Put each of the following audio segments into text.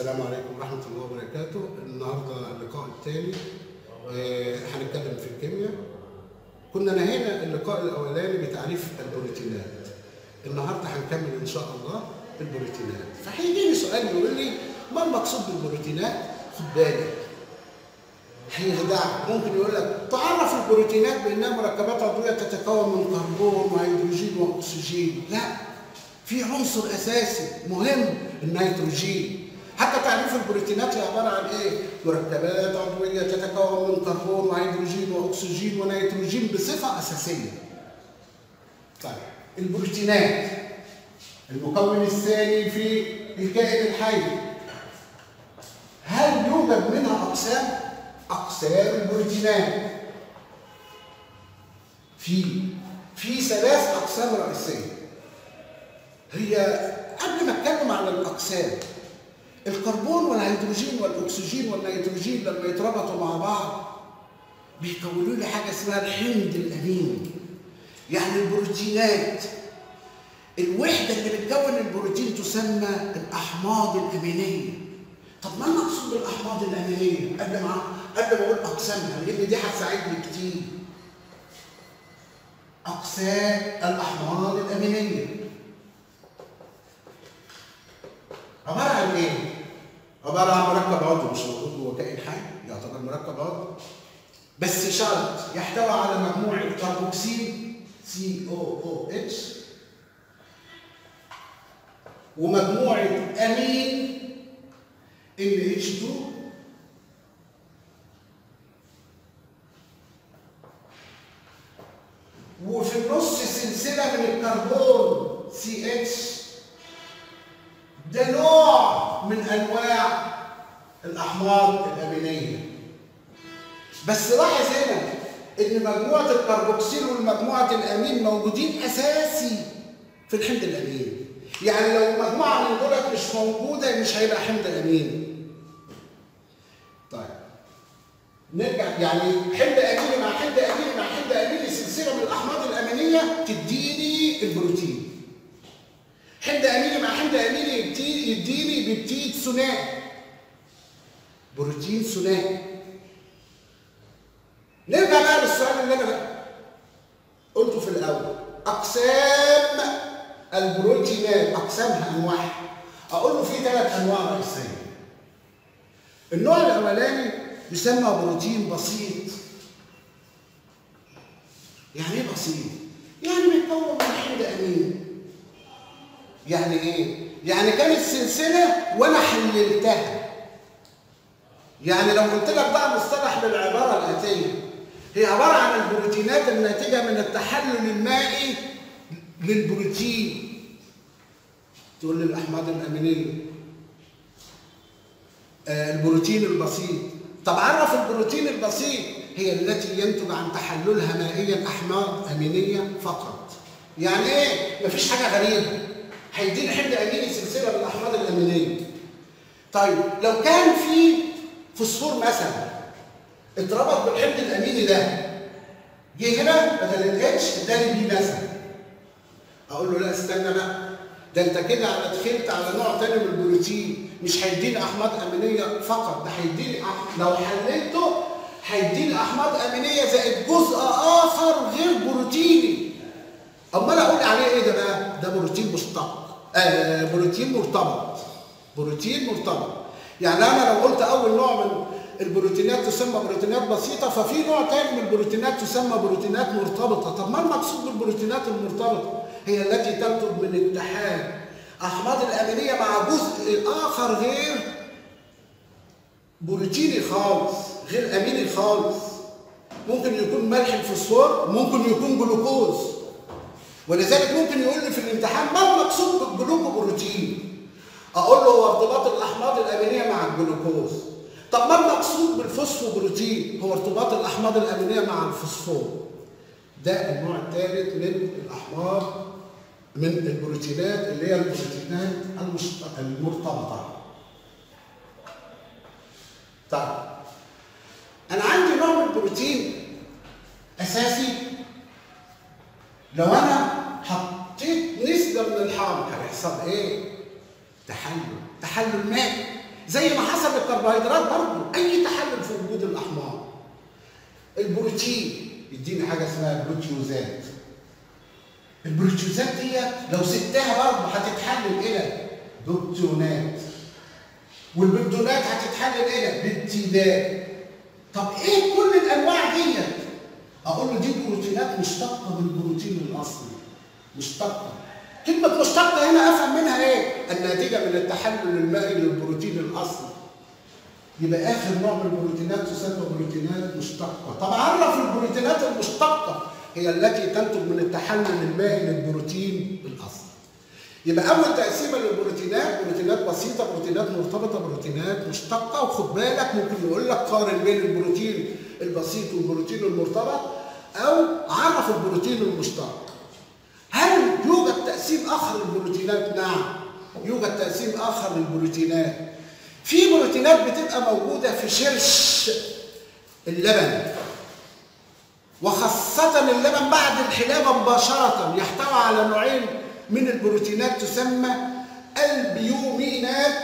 السلام عليكم ورحمة الله وبركاته النهاردة اللقاء الثاني آه، هنتكلم في الكيمياء كنا نهينا اللقاء الأولاني بتعريف البروتينات النهاردة هنكمل إن شاء الله البروتينات فهيجيني سؤال يقول لي ما المقصود بالبروتينات؟ خد بالك هيخدعك ممكن يقول لك تعرف البروتينات بأنها مركبات عضوية تتكون من كربون وهيدروجين وأكسجين لا في عنصر أساسي مهم النيتروجين حتى تعريف البروتينات هي عبارة عن إيه؟ مركبات عضوية تتكون من كربون وهيدروجين وأكسجين ونيتروجين بصفة أساسية. طيب البروتينات المكون الثاني في الكائن الحي هل يوجد منها أقسام؟ أقسام البروتينات في في ثلاث أقسام رئيسية هي قبل ما اتكلم عن الاقسام الكربون والهيدروجين والاكسجين والنيتروجين لما يتربطوا مع بعض بيكونوا لي حاجه اسمها الحمض الامين يعني البروتينات الوحده اللي بتكون البروتين تسمى الاحماض الامينيه طب ما المقصود بالاحماض الامينيه قبل ما قبل ما اقول اقسامها لان دي هتساعدني كتير اقسام الاحماض الامينيه عبارة عن ايه؟ عبارة عن مركب عضوي مش موجود جوه كائن حي يعتبر مركب عضوي بس شرط يحتوي على مجموعة كربوكسيل سي او او اتش ومجموعة امين ان اتش 2 وفي النص سلسلة من الكربون سي اتش ده نوع من انواع الاحماض الامينيه بس لاحظ هنا ان مجموعه الكربوكسيل والمجموعه الامين موجودين اساسي في الحمض الامين يعني لو مجموعه من دولت مش موجوده مش هيبقى حمض امين طيب نرجع يعني حمض اميني مع حمض اميني مع حمض اميني سلسله من الاحماض الامينيه تديني البروتين حمض اميني مع حمض اميني يديني يديني بيبتيد ثنائي بروتين ثنائي نرجع بقى للسؤال اللي انا قلته في الاول اقسام البروتينات اقسامها انواعها اقول له في ثلاث انواع رئيسيه النوع الاولاني يسمى بروتين بسيط يعني ايه بسيط يعني بيتكون من حمض اميني يعني ايه؟ يعني كانت سلسلة وانا حللتها. يعني لو قلت لك بقى مصطلح بالعبارة الآتية هي عبارة عن البروتينات الناتجة من التحلل المائي للبروتين. تقول لي الأحماض الأمينية. آه البروتين البسيط. طب عرف البروتين البسيط هي التي ينتج عن تحللها مائيا أحماض أمينية فقط. يعني ايه؟ مفيش حاجة غريبة. هيديني حمض اميني سلسله من الاحماض الامينيه. طيب لو كان في فوسفور مثلا اتربط بالحمض الاميني ده جه هنا بدل الاتش اداني بي مثلا. اقول له لا استنى بقى ده انت كده دخلت على نوع تاني من البروتين مش هيديني احماض امينيه فقط ده هيديني أح... لو حللته هيديني احماض امينيه زائد جزء اخر غير بروتيني. امال اقول عليه ايه ده بقى؟ ده بروتين مشتق. آه بروتين مرتبط بروتين مرتبط يعني انا لو قلت اول نوع من البروتينات تسمى بروتينات بسيطه ففي نوع تاني من البروتينات تسمى بروتينات مرتبطه طب ما المقصود بالبروتينات المرتبطه هي التي تنتج من اتحاد احماض الامينيه مع جزء اخر غير بروتيني خالص غير اميني خالص ممكن يكون ملح الفوسفور ممكن يكون جلوكوز ولذلك ممكن يقول لي في الامتحان ما المقصود بالجلوكوبروتين؟ اقول له هو ارتباط الاحماض الامينيه مع الجلوكوز. طب ما المقصود بالفوسفوبروتين؟ هو ارتباط الاحماض الامينيه مع الفوسفور. ده النوع الثالث من الاحماض من البروتينات اللي هي البروتينات المرتبطه. طيب انا عندي نوع من البروتين اساسي لو انا حطيت نسبه من الحامض هيحصل ايه؟ تحلل، تحلل مائي. زي ما حصل للكربوهيدرات برضه اي تحلل في وجود الاحماض البروتين يديني حاجه اسمها بروتيوزات البروتيوزات دي لو سبتها برضه هتتحلل الى بروتونات والبروتونات هتتحلل الى بيبتيدات طب ايه كل الانواع دي اقول له دي بروتينات مشتقه من البروتين الاصلي مشتقه كلمه مشتقه هنا افهم منها ايه الناتجه من التحلل المائي للبروتين الاصلي يبقى اخر نوع من البروتينات تسمى بروتينات مشتقه طب عرف البروتينات المشتقه هي التي تنتج من التحلل المائي للبروتين الاصلي يبقى اول تقسيمه للبروتينات بروتينات بسيطه بروتينات مرتبطه بروتينات مشتقه وخد بالك ممكن يقول لك قارن بين البروتين البسيط والبروتين المرتبط او عرف البروتين المشتق هل يوجد تقسيم اخر للبروتينات نعم يوجد تقسيم اخر للبروتينات في بروتينات بتبقى موجوده في شرش اللبن وخاصة اللبن بعد الحلابة مباشرة يحتوي على نوعين من البروتينات تسمى البيومينات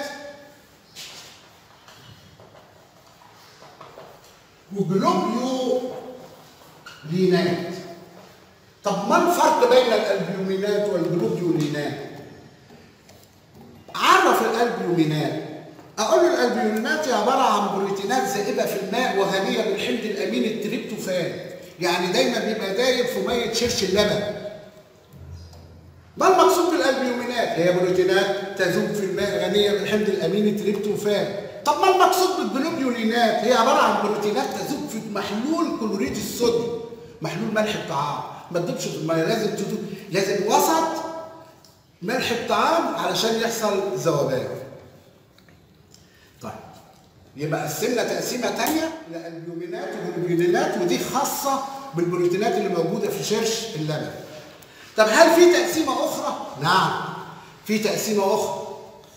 وجلوبيولينات طب ما الفرق بين الالبيومينات والجلوبيولينات عرف الالبيومينات اقول له الالبيومينات هي عباره عن بروتينات زائبه في الماء وغنيه بالحمض الامين التريبتوفان يعني دايما بيبقى دايب في ميه شرش اللبن ما المقصود بالالبيومينات هي بروتينات تذوب في الماء غنيه بالحمض الامين التريبتوفان طب ما المقصود بالجلوبيولينات هي عباره عن بروتينات تذوب في محلول كلوريد الصوديوم محلول ملح الطعام ما تدوبش في الميه لازم تدوب لازم وسط ملح الطعام علشان يحصل ذوبان طيب يبقى قسمنا تقسيمه ثانيه للالبيومينات والجلوبيولينات ودي خاصه بالبروتينات اللي موجوده في شرش اللبن طب هل في تقسيمه اخرى نعم في تقسيمه اخرى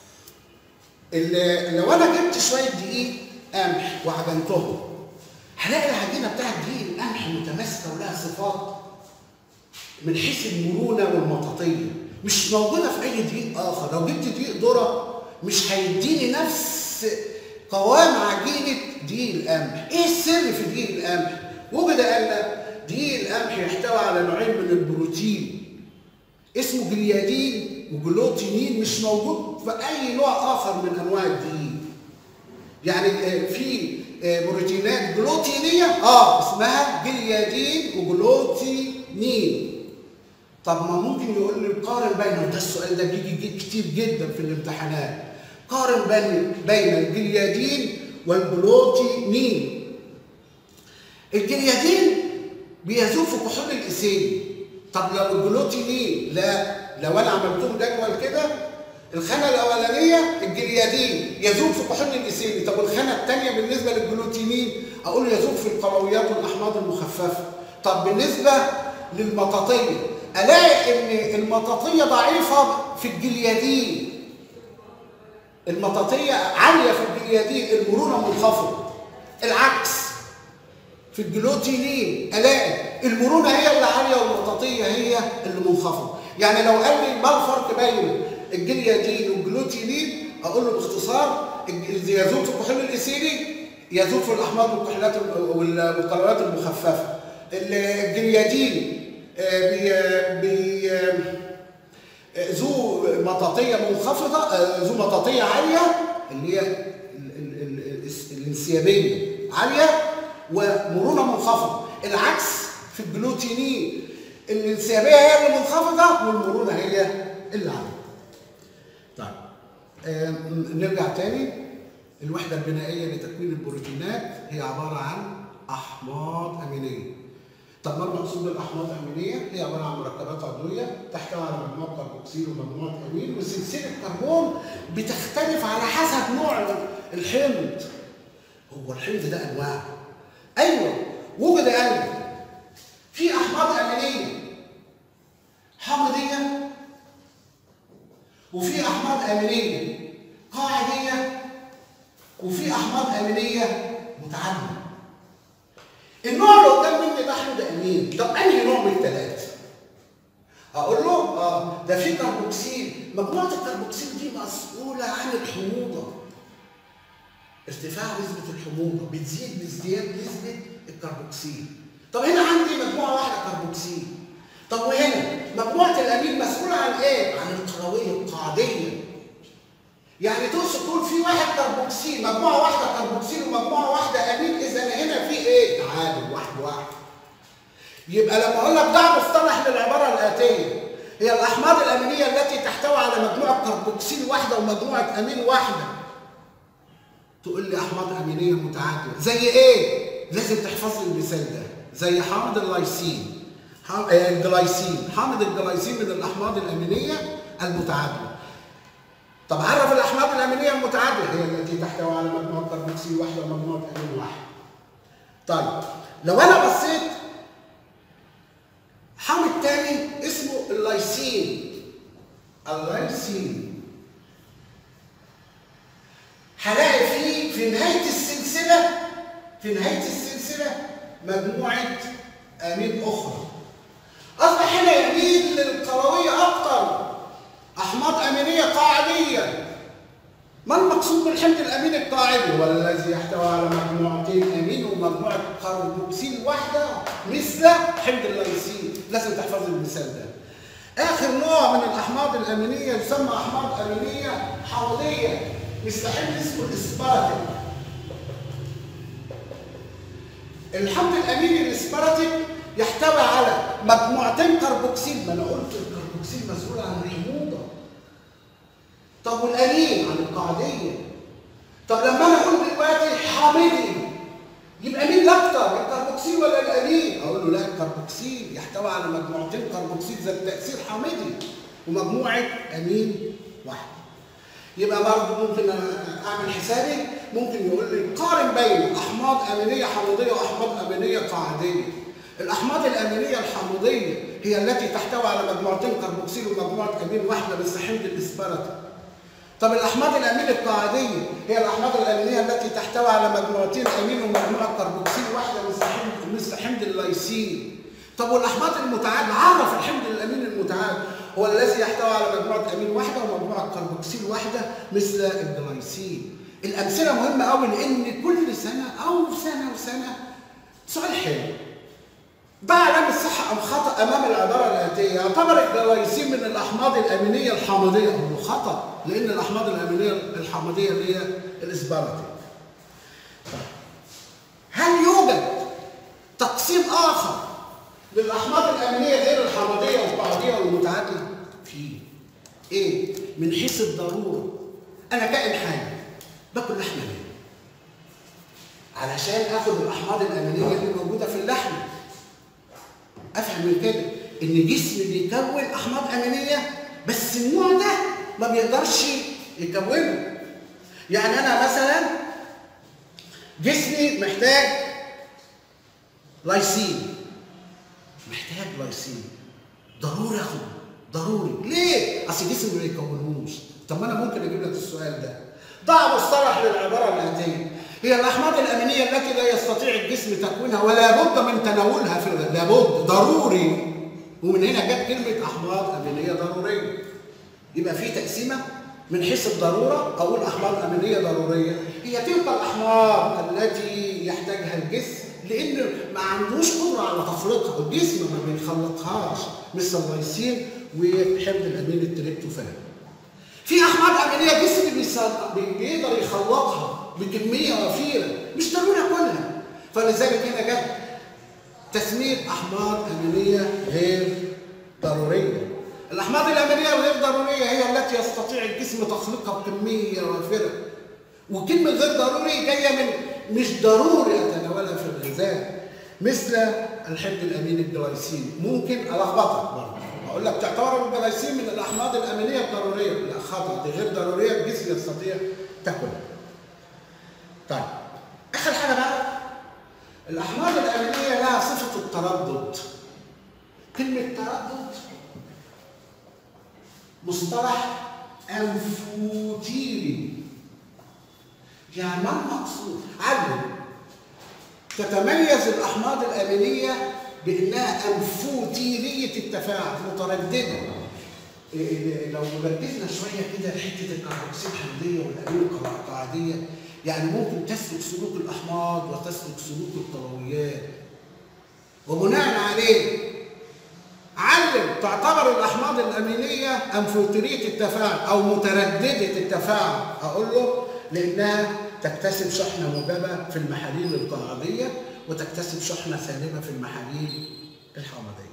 اللي لو انا جبت شويه دقيق قمح وعجنتهم هلاقي العجينه بتاعت دقيق القمح متماسكه ولها صفات من حيث المرونه والمطاطيه مش موجوده في اي دقيق اخر لو جبت دقيق ذره مش هيديني نفس قوام عجينه دقيق القمح ايه السر في دقيق القمح وجد ان دقيق القمح يحتوي على نوعين من البروتين اسمه جليادين وجلوتينين مش موجود في اي نوع اخر من انواع الدقيق يعني في بروتينات جلوتينيه اه اسمها جليادين وجلوتينين طب ما ممكن يقول لي قارن بينهم ده السؤال ده بيجي كتير جدا في الامتحانات قارن بين بين الجليادين والجلوتينين الجليادين بيذوب في كحول الاسيل طب لو الجلوتينين لا لو انا عملتهم جدول كده الخانه الاولانيه الجليادين يذوب في كحول الاسيلي طب الخانه الثانيه بالنسبه للجلوتينين اقول يذوب في القرويات والاحماض المخففه طب بالنسبه للمطاطيه الاقي ان المطاطيه ضعيفه في الجليادين المطاطيه عاليه في الجليادين المرونه منخفضه العكس في الجلوتينين الاقي المرونه هي اللي عاليه والمطاطيه هي اللي منخفضه يعني لو قال لي ما الفرق بين الجليادين والجلوتينين اقول له باختصار يذوب في الكحول الاسيلي يذوب في الاحماض والكحولات والقنوات المخففه الجليادين بي بي ذو مطاطيه منخفضه ذو مطاطيه عاليه اللي هي الانسيابيه عاليه ومرونه منخفضه العكس في الجلوتينين الانسيابيه هي اللي منخفضه والمرونه هي اللي عاليه طيب آه نرجع تاني الوحده البنائيه لتكوين البروتينات هي عباره عن احماض امينيه طب ما المقصود بالاحماض الامينيه؟ هي عباره عن مركبات عضويه تحتوي على مجموعه كربوكسيل ومجموعه امين وسلسله كربون بتختلف على حسب نوع الحمض. هو الحمض ده انواع. ايوه وجد ان في احماض امينيه حامضيه وفي احماض امينيه قاعديه وفي احماض امينيه متعدده. النوع اللي قدام مني ده حمض امين طب انهي نوع من الثلاثه اقول له اه ده في كربوكسيل مجموعه الكربوكسيل دي مسؤوله عن الحموضه ارتفاع نسبة الحموضة بتزيد بازدياد نسبة الكربوكسيل طب هنا عندي مجموعة واحدة كربوكسيل طب وهنا مجموعة الأمين مسؤولة عن إيه؟ عن القروية القاعدية يعني تقصد تقول في واحد كربوكسيل مجموعة واحدة كربوكسيل ومجموعة واحدة أمين إذا هنا في إيه؟ تعادل واحد واحد يبقى لما أقول لك ضع مصطلح للعبارة الآتية هي الأحماض الأمينية التي تحتوي على مجموعة كربوكسيل واحدة ومجموعة أمين واحدة تقول لي أحماض أمينية متعادلة زي إيه؟ لازم تحفظ لي المثال ده زي حامض اللايسين الجلايسين حامض الجلايسين من الأحماض الأمينية المتعادلة طب عرف الأحماض الأمينية المتعادلة هي التي تحتوي على مجموعة كربوكسيل واحدة ومجموعة أمين واحد طيب لو أنا بصيت حامض تاني اسمه اللايسين اللايسين هلاقي فيه في نهاية السلسلة في نهاية السلسلة مجموعة أمين أخرى أصبح هنا يميل للقروية أكتر أحماض أمينية قاعدية ما المقصود بالحمض الأمين القاعدي؟ هو الذي يحتوي على مجموعتين أمين ومجموعة كربوكسيل واحدة مثل حمض اللايسين لازم تحفظ المثال ده آخر نوع من الأحماض الأمينية يسمى أحماض أمينية حمضية مثل حمض اسمه الإسبارتيك الحمض الأميني الإسبارتيك يحتوي على مجموعتين كربوكسيل ما أنا قلت الكربوكسيل مسؤول عن الحموضة طب والأمين عن القاعدية طب لما أنا أقول دلوقتي حامضي يبقى مين الأكتر الكربوكسيل ولا الأمين؟ أقول له لا الكربوكسيل يحتوي على مجموعتين كربوكسيل ذات تأثير حامضي ومجموعة أمين واحد يبقى برضه ممكن اعمل حسابي ممكن يقول لي قارن بين احماض امينيه حمضيه واحماض امينيه قاعديه الاحماض الامينيه الحمضيه هي التي تحتوي على مجموعتين كربوكسيل ومجموعه امين واحده بس حمض الاسبرتيك طب الاحماض الامين القاعديه هي الاحماض الامينيه التي تحتوي على مجموعتين امين ومجموعه كربوكسيل واحده مثل حمض مثل حمض اللايسين طب والاحماض المتعادله عرف الحمض الامين المتعادل هو الذي يحتوي على مجموعه امين واحده ومجموعه كربوكسيل واحده مثل الجلايسين الامثله مهمه قوي لان كل سنه او سنه وسنه سؤال حلو ده علامة صح أم خطأ أمام العبارة الآتية يعتبر الجلايسين من الأحماض الأمينية الحامضية هو خطأ لأن الأحماض الأمينية الحامضية اللي هي الإسبارتيك هل يوجد تقسيم آخر للأحماض الأمينية غير الحامضية والقاعدية والمتعادلة؟ في إيه؟ من حيث الضرورة أنا كائن حي باكل لحمة ليه؟ علشان آخد الأحماض الأمينية اللي موجودة في اللحم افهم من كده ان جسمي بيكون احماض امينيه بس النوع ده ما بيقدرش يكونه يعني انا مثلا جسمي محتاج لايسين محتاج لايسين ضروري اخده ضروري ليه اصل جسمي ما بيكونهوش طب ما انا ممكن اجيب لك السؤال ده ضع مصطلح للعباره الاتيه هي الاحماض الامينيه التي لا يستطيع الجسم تكوينها ولا بد من تناولها في لابد ضروري ومن هنا جت كلمه احماض امينيه ضروريه يبقى في تقسيمه من حيث الضروره اقول احماض امينيه ضروريه هي تلك الاحماض التي يحتاجها الجسم لان ما عندوش قدره على تخليقها الجسم ما بيخلقهاش مثل اللايسين وحمض الامين التريبتوفان في احماض امينيه جسمي بيقدر يخلقها بكميه وفيره مش ضروري اكلها فلذلك هنا جت تسميه احماض امينيه غير ضروريه الاحماض الامينيه الغير ضروريه هي التي يستطيع الجسم تخليقها بكميه وافره وكلمه غير ضروري جايه من مش ضروري اتناولها في الغذاء مثل الحمض الامين الجلايسين ممكن الخبطك برضه اقول لك تعتبر الجلايسين من الاحماض الامينيه الضروريه لا خطا دي غير ضروريه الجسم يستطيع تاكلها طيب اخر حاجه بقى الاحماض الامينيه لها صفه التردد كلمه تردد مصطلح انفوتيري يعني ما المقصود علم تتميز الاحماض الامينيه بانها انفوتيريه التفاعل متردده لو ركزنا شويه كده لحته الكربوكسيل الحمضيه والامين القاعديه يعني ممكن تسلك سلوك الاحماض وتسلك سلوك الطلويات وبناء عليه علم تعتبر الاحماض الامينيه انفوتريه التفاعل او متردده التفاعل اقول له لانها تكتسب شحنه موجبه في المحاليل القاعديه وتكتسب شحنه سالبه في المحاليل الحامضيه.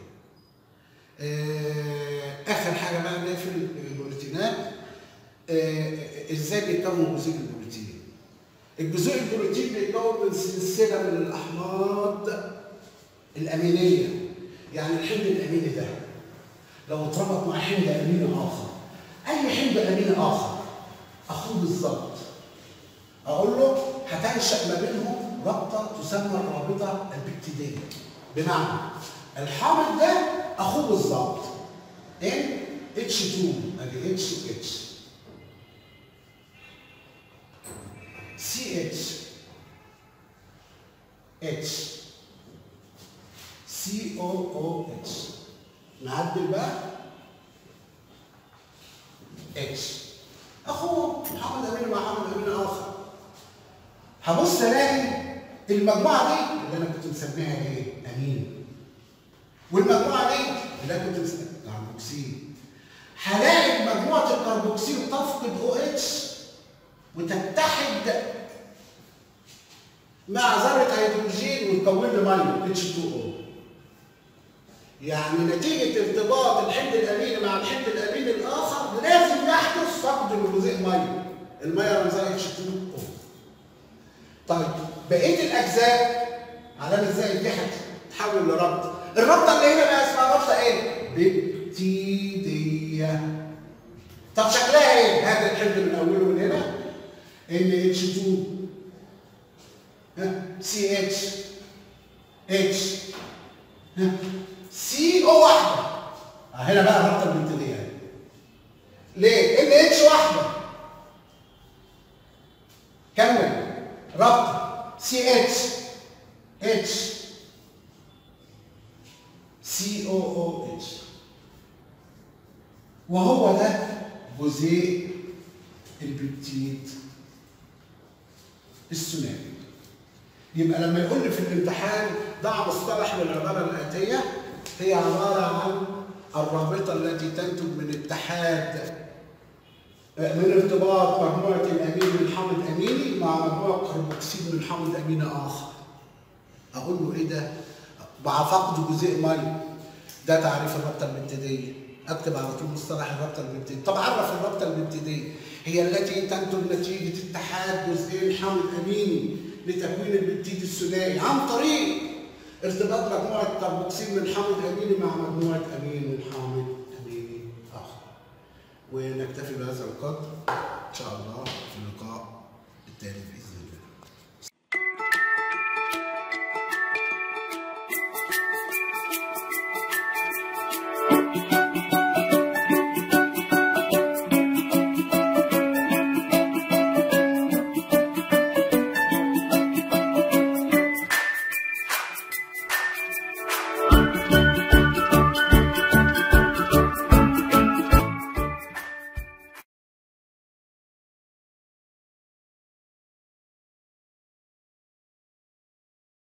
آه، اخر حاجه بقى اللي هي في البروتينات آه، ازاي بيتكون جزيء البروتين؟ الجزيء البروتين بيتكون من سلسله من الاحماض الامينيه يعني الحمض الاميني ده لو اتربط مع حمض اميني اخر اي حمض اميني اخر اخوه بالظبط اقول له هتنشا ما بينهم رابطه تسمى الرابطه البكتيريه بمعنى الحامض ده اخوه بالظبط ان اتش 2 ادي اتش اتش سي اتش اتش سي او او اتش نعدل بقى اتش اخوه محمد امين مع محمد امين اخر هبص الاقي المجموعه دي اللي انا كنت مسميها ايه؟ امين والمجموعه دي اللي انا كنت مسميها كربوكسيل هلاقي مجموعه الكربوكسيل تفقد او اتش وتتحد مع ذره هيدروجين وتكون لي ميه اتش 2 او يعني نتيجة ارتباط الحمض الأميني مع الحمض الأميني الآخر لازم يحدث فقد لجزيء مية. المية رمزها اتش 2 او طيب بقية الأجزاء علامة زائد دي هتتحول لربط. الربطة اللي هنا بقى اسمها ربطة إيه؟ بكتيدية. طب شكلها إيه؟ هذا الحمض من أوله من هنا ان اتش 2 ها سي اتش اتش ها سي او واحده هنا بقى الرابطه البنتينيه ليه؟ ان اتش واحده كمل رابطه سي اتش اتش سي او او اتش وهو ده جزيء البيبتيد الثنائي يبقى لما يقول لي في الامتحان ضع مصطلح للعباره الاتيه هي عباره عن الرابطه التي تنتج من اتحاد من ارتباط مجموعه الامين من حامض اميني مع مجموعه كربوكسيل من حامض اميني اخر. اقول له ايه ده؟ مع فقد جزيء ميه. ده تعريف الرابطه الابتدائيه. اكتب على طول مصطلح الرابطه الابتدائيه. طب عرف الرابطه الابتدائيه هي التي تنتج نتيجه اتحاد جزئين حامض اميني لتكوين البيبتيد الثنائي عن طريق ارتباط مجموعه كربوكسيل من حامض اميني مع مجموعه امين من حامض اميني اخر. ونكتفي بهذا القدر